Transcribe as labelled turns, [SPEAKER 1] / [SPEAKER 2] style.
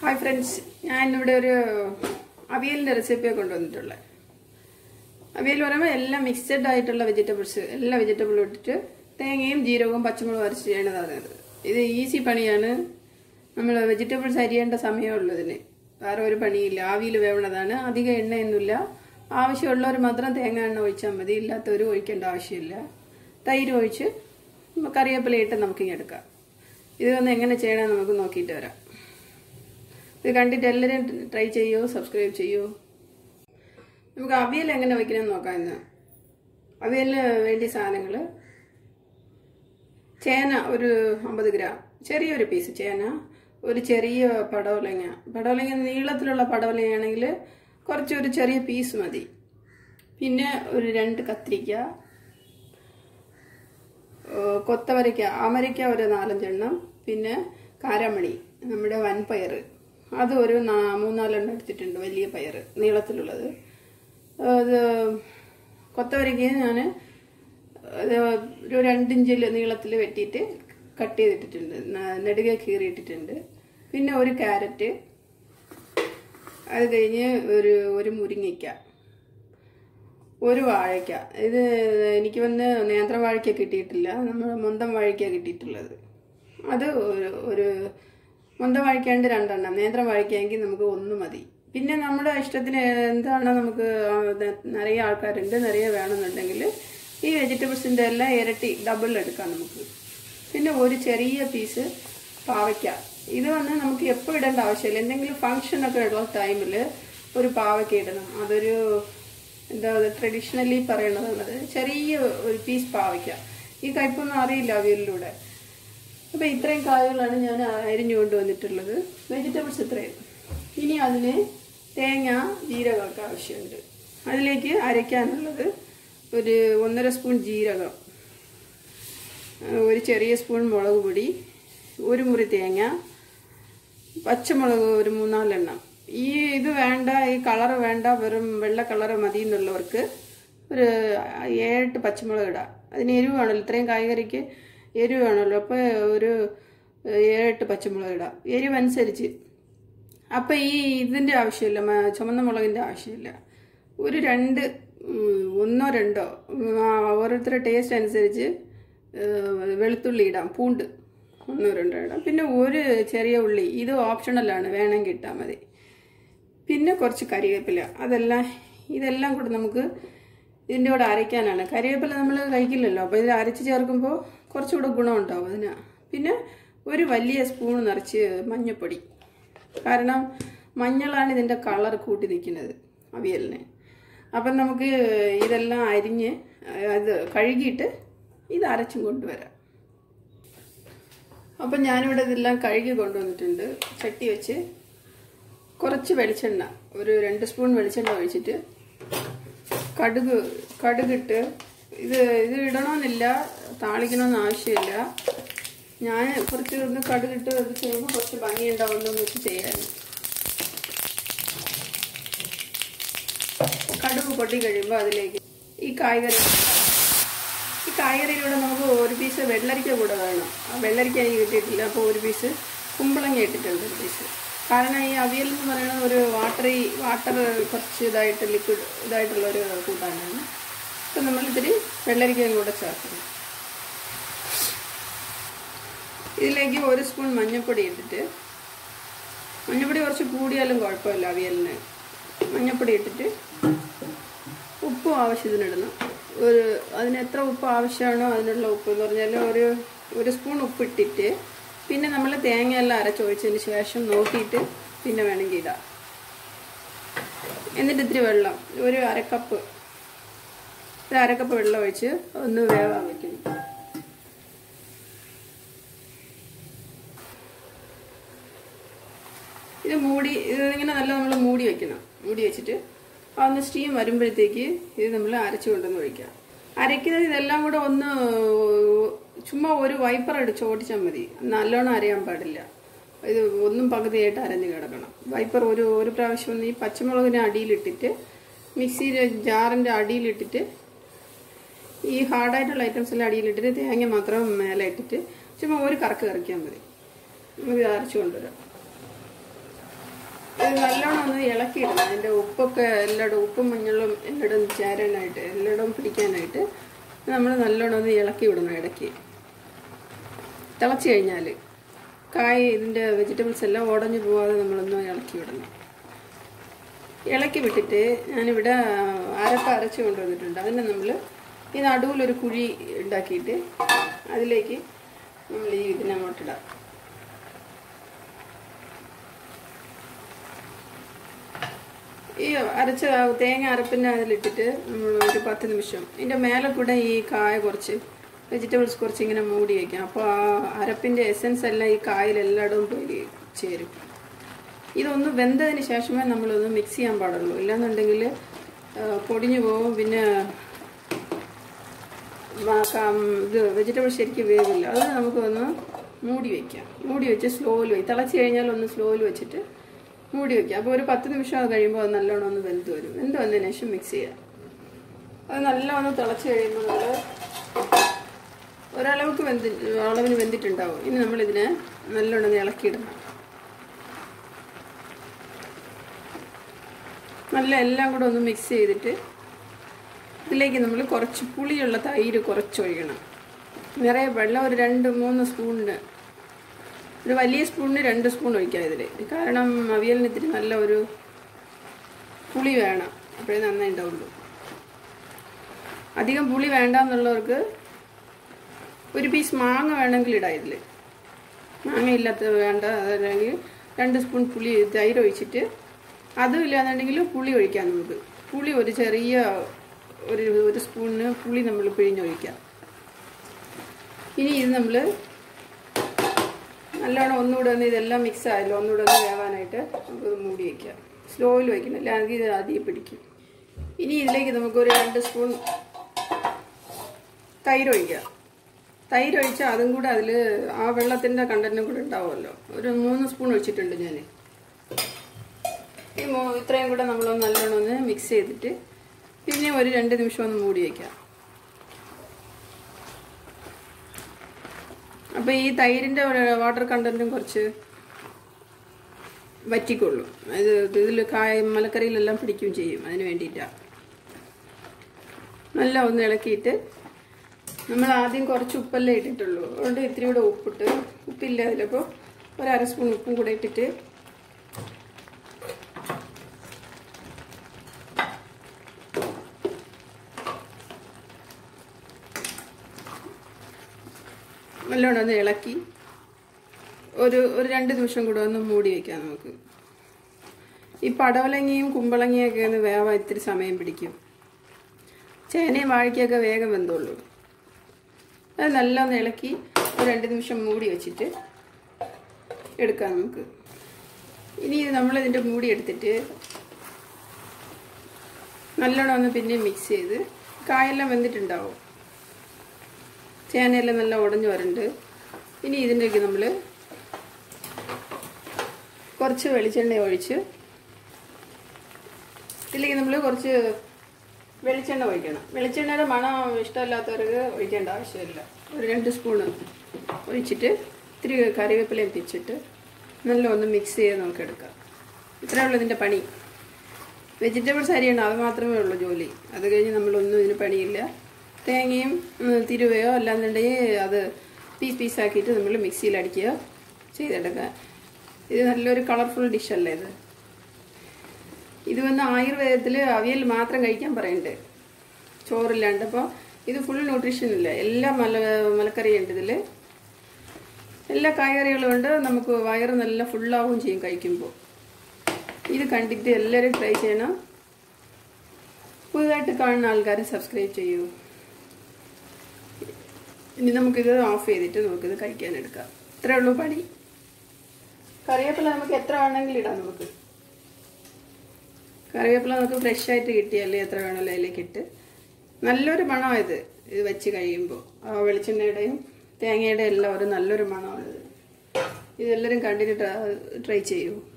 [SPEAKER 1] hi friends ഞാൻ ഇവിടെ ഒരു അവിയലിൻ്റെ റെസിപ്പിയാണ് കൊണ്ടുവന്നിട്ടുള്ളത് അവിയൽ പറയുമ്പോൾ എല്ലാം മിക്സഡ് ആയിട്ടുള്ള വെജിറ്റബിൾസ് എല്ലാ വെജിറ്റബിളും ഇട്ടിട്ട് തേങ്ങയും ജീരകവും പച്ചമുളകും അരച്ച് ചെയ്യണതാണ് ഇത് ഇത് ഈസി പണിയാണ് നമ്മൾ വെജിറ്റബിൾസ് അരിയേണ്ട സമയമുള്ളൂ ഇതിന് വേറെ ഒരു പണിയില്ല ആവിയിൽ വേവണതാണ് അധികം എണ്ണയൊന്നുമില്ല ആവശ്യമുള്ളവർ മാത്രം തേങ്ങ എണ്ണ ഒഴിച്ചാൽ മതി ഇല്ലാത്തവർ ഒഴിക്കേണ്ട ആവശ്യമില്ല തൈര് ഒഴിച്ച് കറിവേപ്പില ഇട്ട് നമുക്കിങ്ങനെ എടുക്കാം ഇത് ഒന്ന് എങ്ങനെ ചെയ്യണമെന്ന് നമുക്ക് നോക്കിയിട്ട് വരാം ഇത് കണ്ടിട്ട് എല്ലാവരും ട്രൈ ചെയ്യൂ സബ്സ്ക്രൈബ് ചെയ്യൂ നമുക്ക് അവിയൽ എങ്ങനെ വയ്ക്കണമെന്ന് നോക്കാം ഇന്ന് അവിയലിന് വേണ്ടിയ സാധനങ്ങൾ ചേന ഒരു അമ്പത് ഗ്രാം ചെറിയൊരു പീസ് ചേന ഒരു ചെറിയ പടവലങ്ങ പടവലങ്ങ നീളത്തിലുള്ള പടവലങ്ങയാണെങ്കിൽ കുറച്ചൊരു ചെറിയ പീസ് മതി പിന്നെ ഒരു രണ്ട് കത്തിരിക്ക കൊത്തവരയ്ക്ക അമരയ്ക്ക ഒരു നാലഞ്ചെണ്ണം പിന്നെ കാരാമണി നമ്മുടെ വൻപയർ അത് ഒരു നാ- മൂന്നാലെണ്ണം എടുത്തിട്ടുണ്ട് വലിയ പയർ നീളത്തിലുള്ളത് അത് കൊത്തവരയ്ക്ക ഞാൻ ഒരു രണ്ടിഞ്ചിൽ നീളത്തിൽ വെട്ടിയിട്ട് കട്ട് ചെയ്തിട്ടിട്ടുണ്ട് ന- നെടുകെ കീറിയിട്ടിട്ടുണ്ട് പിന്നെ ഒരു ക്യാരറ്റ് അത് കഴിഞ്ഞ് ഒരു ഒരു മുരിങ്ങയ്ക്ക ഒരു വാഴയ്ക്ക ഇത് എനിക്ക് വന്ന് നേന്ത്ര വാഴയ്ക്ക കിട്ടിയിട്ടില്ല നമ്മൾ മൊന്തം വാഴയ്ക്ക കിട്ടിയിട്ടുള്ളത് അത് ഒരു ഒരു മൊന്തം വാഴയ്ക്കാണ്ട് രണ്ടെണ്ണം നേന്ത്രം വാഴയ്ക്കാണെങ്കിൽ നമുക്ക് ഒന്ന് മതി പിന്നെ നമ്മുടെ ഇഷ്ടത്തിന് എന്താണ് നമുക്ക് ആ ന- നിറയെ ആൾക്കാരുണ്ട് നിറയെ വേണമെന്നുണ്ടെങ്കിൽ ഈ വെജിറ്റബിൾസിൻ്റെ എല്ലാം ഇരട്ടി ഡബിൾ എടുക്കാം നമുക്ക് പിന്നെ ഒരു ചെറിയ പീസ് പാവയ്ക്ക ഇത് വന്ന് നമുക്ക് എപ്പോൾ ഇടേണ്ട ആവശ്യമില്ല എന്തെങ്കിലും ഫങ്ഷനൊക്കെ ഉള്ള ടൈമിൽ ഒരു പാവയ്ക്ക ഇടണം അതൊരു എന്താ ട്രഡീഷണലി പറയണതാണത് ചെറിയ ഒരു പീസ് പാവയ്ക്ക ഈ കയ്പൊന്നും അറിയില്ല അവിയലിലൂടെ അപ്പോൾ ഇത്രയും കായകളാണ് ഞാൻ അരിഞ്ഞു കൊണ്ടുവന്നിട്ടുള്ളത് വെജിറ്റബിൾസ് ഇത്രയും ഇനി അതിന് തേങ്ങ ജീരകമൊക്കെ ആവശ്യമുണ്ട് അതിലേക്ക് അരയ്ക്കാനുള്ളത് ഒരു ഒന്നര സ്പൂൺ ജീരകം ഒരു ചെറിയ സ്പൂൺ മുളക് പൊടി ഒരു മുറി തേങ്ങ പച്ചമുളക് ഒരു മൂന്നാലെണ്ണം ഈ ഇത് വേണ്ട ഈ കളർ വേണ്ട വെറും വെള്ള കളർ മതി എന്നുള്ളവർക്ക് ഒരു ഏഴെട്ട് പച്ചമുളക് ഇടാം അതിന് എരിവ് വേണമല്ലോ ഇത്രയും കായ്കറിക്ക് എരിവ് വേണമല്ലോ അപ്പോൾ ഒരു ഏഴെട്ട് പച്ചമുളക് ഇടാം എരിവ് അനുസരിച്ച് അപ്പം ഈ ഇതിൻ്റെ ആവശ്യമില്ല മ- ചുമന്ന മുളകിൻ്റെ ആവശ്യമില്ല ഒരു രണ്ട് ഉം, ഒന്നോ രണ്ടോ ഉം, ആ, ഓരോരുത്തരുടെ ടേസ്റ്റ് അനുസരിച്ച് ഏഹ്, വെളുത്തുള്ളി ഇടാം പൂണ്ട് ഒന്നോ രണ്ടോ ഇടാം പിന്നെ ഒരു ചെറിയ ഉള്ളി ഇത് ഓപ്ഷണലാണ് വേണമെങ്കിൽ ഇട്ടാൽ മതി പിന്നെ കുറച്ച് കരിവേപ്പില അതെല്ലാം ഇതെല്ലാം കൂടെ നമുക്ക് ഇതിൻ്റെ കൂടെ അരയ്ക്കാനാണ് കരിവേപ്പില നമ്മൾ കഴിക്കില്ലല്ലോ അപ്പോൾ ഇത് അരച്ച് ചേർക്കുമ്പോൾ കുറച്ചുകൂടെ ഗുണമുണ്ടാവും അതിന് പിന്നെ ഒരു വലിയ സ്പൂൺ നിറച്ച് മഞ്ഞൾപ്പൊടി കാരണം മഞ്ഞളാണ് ഇതിൻ്റെ കളർ കൂട്ടി നിൽക്കുന്നത് അവിയലിന് അപ്പം നമുക്ക് ഇതെല്ലാം അരിഞ്ഞ് അത് കഴുകിയിട്ട് ഇത് അരച്ചും കൊണ്ടുവരാം അപ്പം ഞാനിവിടെ ഇതെല്ലാം കഴുകി കൊണ്ടുവന്നിട്ടുണ്ട് ചട്ടി വെച്ച് കുറച്ച് വെളിച്ചെണ്ണ ഒരു രണ്ട് സ്പൂൺ വെളിച്ചെണ്ണ ഒഴിച്ചിട്ട് കടുക് കടുകിട്ട് ഇത് ഇത് ഇടണമെന്നില്ല താളിക്കണമെന്ന് ആവശ്യമില്ല ഞാൻ കുറച്ച് ഒന്ന് കടുകിട്ട് ഇത് ചെയ്യുമ്പോൾ കുറച്ച് ഭംഗിയുണ്ടാവുമെന്ന് വെച്ച് ചെയ്യാൻ കടുക് പൊട്ടി കഴിയുമ്പോൾ അതിലേക്ക് ഈ കായ്കറി ഈ കായ്കറിയിലൂടെ നമുക്ക് ഒരു പീസ് വെള്ളരിക്ക കൂടെ വേണം ആ വെള്ളരിക്ക എനിക്ക് കിട്ടിയിട്ടില്ല അപ്പോൾ ഒരു പീസ് കുമ്പളങ്ങ ഇട്ടിട്ടുണ്ട് ഒരു പീസ് കാരണം ഈ അവിയൽ എന്ന് പറയുന്നത് ഒരു വാട്ടറി വാട്ടർ കുറച്ച് ഇതായിട്ട് ലിക്വിഡ് ഇതായിട്ടുള്ള ഒരു കൂട്ടാനാണ് അപ്പം നമ്മൾ ഇത്തിരി വെള്ളരിക്കയും കൂടെ ചേർക്കണം ഇതിലേക്ക് ഒരു സ്പൂൺ മഞ്ഞൾപ്പൊടി ഇട്ടിട്ട് മഞ്ഞൾപ്പൊടി കുറച്ച് കൂടിയാലും കുഴപ്പമില്ല അവിയലിന് മഞ്ഞൾപ്പൊടി ഇട്ടിട്ട് ഉപ്പും ആവശ്യത്തിനിടണം ഒരു അതിന് എത്ര ഉപ്പ് ആവശ്യമാണോ അതിനുള്ള ഉപ്പ് എന്ന് പറഞ്ഞാൽ ഒരു ഒരു സ്പൂൺ ഉപ്പ് ഇട്ടിട്ട് പിന്നെ നമ്മൾ തേങ്ങയെല്ലാം അരച്ചൊഴിച്ചതിന് ശേഷം നോക്കിയിട്ട് പിന്നെ വേണമെങ്കിൽ ഇടാം എന്നിട്ട് ഇത്തിരി വെള്ളം ഒരു അരക്കപ്പ് ഒരു അരക്കപ്പ് വെള്ളം ഒഴിച്ച് ഒന്ന് വേവാൻ വെക്കണം ഇത് മൂടി ഇതിങ്ങനെ നല്ല നമ്മൾ മൂടി വെക്കണം മൂടി വെച്ചിട്ട് അതൊന്ന് സ്റ്റീം വരുമ്പോഴത്തേക്ക് ഇത് നമ്മൾ അരച്ചു കൊണ്ടുവന്ന് ഒഴിക്കാം അരയ്ക്കുന്നത് ഇതെല്ലാം കൂടെ ഒന്ന് ചുമ്മാ ഒരു വൈപ്പർ അടിച്ച് ഓടിച്ചാൽ മതി നല്ലോണം അരയാൻ പാടില്ല ഇത് ഒന്നും പകുതിയായിട്ട് അരഞ്ഞ് കിടക്കണം വൈപ്പർ ഒരു ഒരു പ്രാവശ്യം ഒന്ന് ഈ പച്ചമുളകിനെ അടിയിലിട്ടിട്ട് മിക്സിയുടെ ജാറിൻ്റെ അടിയിലിട്ടിട്ട് ഈ ഹാർഡായിട്ടുള്ള ഐറ്റംസ് എല്ലാം അടിയിലിട്ടിട്ട് തേങ്ങ മാത്രം മേലെ ഇട്ടിട്ട് ചുമ്മാ ഒരു കറക്ക് കറക്കിയാൽ മതി നമുക്ക് ഇത് അരച്ചു കൊണ്ടുവരാം ഇത് നല്ലോണം ഒന്ന് ഇളക്കിയിടണം അതിൻ്റെ ഉപ്പൊക്കെ എല്ലായിടും ഉപ്പും മഞ്ഞളും എല്ലായിടും ചേരാനായിട്ട് എല്ലായിടും പിടിക്കാനായിട്ട് നമ്മൾ നല്ലോണം ഒന്ന് ഇളക്കി വിടണം ഇടയ്ക്ക് തിളച്ച് കഴിഞ്ഞാൽ കായ് ഇതിൻ്റെ വെജിറ്റബിൾസ് എല്ലാം ഉടഞ്ഞു പോവാതെ നമ്മളൊന്ന് ഇളക്കി വിടണം ഇളക്കി വിട്ടിട്ട് ഞാനിവിടെ അരപ്പ് അരച്ച് കൊണ്ടുവന്നിട്ടുണ്ട് അതിനെ നമ്മൾ ഈ നടുവിലൊരു കുഴി ഉണ്ടാക്കിയിട്ട് അതിലേക്ക് നമ്മൾ ഈ ഇതിനങ്ങോട്ടിടാം ഈ അരച്ച തേങ്ങ അരപ്പിൻ്റെ അതിലിട്ടിട്ട് നമ്മൾ ഒരു പത്ത് നിമിഷം ഇതിൻ്റെ മേലെ കൂടെ ഈ കായ കുറച്ച് വെജിറ്റബിൾസ് കുറച്ച് ഇങ്ങനെ മൂടി വയ്ക്കാം അപ്പോൾ ആ അരപ്പിൻ്റെ എസൻസ് എല്ലാം ഈ കായലെല്ലായിടവും പോയി ചേരും ഇതൊന്ന് വെന്തതിന് ശേഷമേ നമ്മളൊന്ന് മിക്സ് ചെയ്യാൻ പാടുള്ളൂ ഇല്ലാന്നുണ്ടെങ്കിൽ പൊടിഞ്ഞു പോകും പിന്നെ മ- ക- ഇത് വെജിറ്റബിൾ ശരിക്കും വേവില്ല അത് നമുക്കൊന്ന് മൂടി വയ്ക്കാം മൂടി വെച്ച് സ്ലോയിൽ വയ്ക്കും തിളച്ച് കഴിഞ്ഞാൽ ഒന്ന് സ്ലോയിൽ വെച്ചിട്ട് മൂടി വയ്ക്കാം അപ്പോൾ ഒരു പത്ത് നിമിഷം അത് കഴിയുമ്പോൾ അത് നല്ലോണം ഒന്ന് വെന്ത് വരും വെന്ത് വന്നതിന് ശേഷം മിക്സ് ചെയ്യാം അത് നല്ലോണം തിളച്ച് കഴിയുമ്പോൾ നമ്മൾ ഒരളവുക്ക് വെന്ത് അളവിന് വെന്തിട്ടുണ്ടാവും ഇനി നമ്മളിതിനെ നല്ലോണം ഒന്ന് ഇളക്കിയിടണം നല്ല എല്ലാം കൂടെ ഒന്ന് മിക്സ് ചെയ്തിട്ട് ഇതിലേക്ക് നമ്മൾ കുറച്ച് പുളിയുള്ള തൈര് കുറച്ച് ഒഴിക്കണം നിറയെ വെള്ളം ഒരു രണ്ട് മൂന്ന് സ്പൂണിന് ഒരു വലിയ സ്പൂണിന് രണ്ട് സ്പൂൺ ഒഴിക്കാം ഇതിൽ കാരണം അവിയലിന് ഇത്തിരി നല്ല ഒരു പുളി വേണം അപ്പോഴേ നന്നായി ഉണ്ടാവുള്ളൂ അധികം പുളി വേണ്ട എന്നുള്ളവർക്ക് ഒരു പീസ് മാങ്ങ വേണമെങ്കിൽ ഇടാം ഇതിൽ മാങ്ങ ഇല്ലാത്ത വേണ്ട അതല്ലെങ്കിൽ രണ്ട് സ്പൂൺ പുളി തൈര് ഒഴിച്ചിട്ട് അതും ഇല്ലാന്നുണ്ടെങ്കിൽ പുളി ഒഴിക്കാം നമുക്ക് പുളി ഒരു ചെറിയ ഒരു ഒരു സ്പൂണിന് പുളി നമ്മൾ പിഴിഞ്ഞൊഴിക്കാം ഇനി ഇത് നമ്മൾ നല്ലോണം ഒന്നുകൂടെ ഒന്ന് ഇതെല്ലാം മിക്സ് ആയല്ലോ ഒന്നുകൂടെ ഒന്ന് വേവാനായിട്ട് നമുക്ക് മൂടി വയ്ക്കാം സ്ലോയിൽ വയ്ക്കണം അല്ലെങ്കിൽ ഇത് ആദ്യം പിടിക്കും ഇനി ഇതിലേക്ക് നമുക്കൊരു രണ്ട് സ്പൂൺ തൈര് ഒഴിക്കാം തൈര് ഒഴിച്ചാൽ അതും കൂടെ അതിൽ ആ വെള്ളത്തിൻ്റെ കണ്ടന്റും കൂടെ ഉണ്ടാവുമല്ലോ ഒരു മൂന്ന് സ്പൂൺ ഒഴിച്ചിട്ടുണ്ട് ഞാൻ ഈ മൂ- ഇത്രയും കൂടെ നമ്മളൊന്ന് നല്ലോണം ഒന്ന് മിക്സ് ചെയ്തിട്ട് പിന്നെ ഒരു രണ്ട് നിമിഷം ഒന്ന് മൂടി വയ്ക്കാം അപ്പോൾ ഈ തൈരിൻ്റെ വാട്ടർ കണ്ടന്റും കുറച്ച് വറ്റിക്കൊള്ളും ഇത് ഇതിൽ കായ മലക്കറിയിലെല്ലാം പിടിക്കുകയും ചെയ്യും അതിന് വേണ്ടിയിട്ടാണ് നല്ല ഒന്ന് ഇളക്കിയിട്ട് നമ്മൾ ആദ്യം കുറച്ച് ഉപ്പല്ലേ ഇട്ടിട്ടുള്ളൂ അതുകൊണ്ട് ഇത്തിരി കൂടെ ഉപ്പിട്ട് ഉപ്പില്ല അതിലപ്പോൾ ഒരു അര സ്പൂൺ ഉപ്പും കൂടെ ഇട്ടിട്ട് നല്ലോണം ഒന്ന് ഇളക്കി ഒരു ഒരു രണ്ട് നിമിഷം കൂടെ ഒന്ന് മൂടി വയ്ക്കാം നമുക്ക് ഈ പടവലങ്ങയും കുമ്പളങ്ങയൊക്കെ ഒന്ന് വേവാൻ ഇത്തിരി സമയം പിടിക്കും ചേനയും വാഴയ്ക്കൊക്കെ വേഗം വെന്തോളൂ അത് നല്ല ഒന്ന് ഇളക്കി ഒരു രണ്ട് നിമിഷം മൂടി വെച്ചിട്ട് എടുക്കാം നമുക്ക് ഇനി ഇത് നമ്മളിതിൻ്റെ മൂടി എടുത്തിട്ട് നല്ലോണം ഒന്ന് പിന്നെയും മിക്സ് ചെയ്ത് കായെല്ലാം വെന്തിട്ടുണ്ടാവും ചേനയെല്ലാം നല്ല ഉടഞ്ഞു വരുന്നുണ്ട് ഇനി ഇതിൻ്റെയൊക്കെ നമ്മൾ കുറച്ച് വെളിച്ചെണ്ണ ഒഴിച്ച് ഇതിലേക്ക് നമ്മൾ കുറച്ച് വെളിച്ചെണ്ണ ഒഴിക്കണം വെളിച്ചെണ്ണയുടെ മണം ഇഷ്ടമില്ലാത്തവർക്ക് ഒഴിക്കേണ്ട ആവശ്യമില്ല ഒരു രണ്ട് സ്പൂണ് ഒഴിച്ചിട്ട് ഇത്തിരി കറിവേപ്പിലയും പിച്ചിട്ട് നല്ല ഒന്ന് മിക്സ് ചെയ്ത് നമുക്ക് എടുക്കാം ഇത്രയേ ഉള്ളൂ ഇതിൻ്റെ പണി വെജിറ്റബിൾസ് അരിയണം അത് മാത്രമേ ഉള്ളൂ ജോലി അത് കഴിഞ്ഞ് നമ്മളൊന്നും ഇതിന് പണിയില്ല തേങ്ങയും ഉം, തിരുവയോ അല്ലാന്നുണ്ടെങ്കിൽ അത് പീസ് പീസാക്കിയിട്ട് നമ്മൾ മിക്സിയിൽ അടിക്കുക ചെയ്തെടുക്കുക ഇത് നല്ലൊരു കളർഫുൾ ഡിഷല്ലേ ഇത് ഇത് വന്ന് ആയുർവേദത്തിൽ അവിയൽ മാത്രം കഴിക്കാൻ പറയുന്നുണ്ട് ചോറില്ലാണ്ട് അപ്പോൾ ഇത് ഫുൾ ന്യൂട്രീഷൻ ഇല്ല എല്ലാ മല മലക്കറിയുണ്ട് ഇതിൽ എല്ലാ കായ്കറികളും ഉണ്ട് നമുക്ക് വയറ് നല്ല ഫുള്ളാവുകയും ചെയ്യും കഴിക്കുമ്പോൾ ഇത് കണ്ടിട്ട് എല്ലാവരും ട്രൈ ചെയ്യണം പുതുതായിട്ട് കാണുന്ന ആൾക്കാർ സബ്സ്ക്രൈബ് ചെയ്യൂ ഇനി നമുക്കിത് ഓഫ് ചെയ്തിട്ട് നമുക്കിത് കഴിക്കാൻ എടുക്കാം ഇത്രേ ഉള്ളൂ പണി കറിവേപ്പില നമുക്ക് എത്ര വേണമെങ്കിലും ഇടാം നമുക്ക് കറിവേപ്പില നമുക്ക് ഫ്രഷ് ആയിട്ട് കിട്ടിയല്ലേ എത്ര വേണമല്ലോ അതിലേക്ക് ഇട്ട് നല്ലൊരു മണമാണ് ഇത് ഇത് വെച്ച് കഴിയുമ്പോൾ ആ വെളിച്ചെണ്ണയുടെയും തേങ്ങയുടെ എല്ലാം ഒരു നല്ലൊരു മണമാണിത് ഇതെല്ലാവരും കണ്ടിട്ട് ട്രൈ ചെയ്യൂ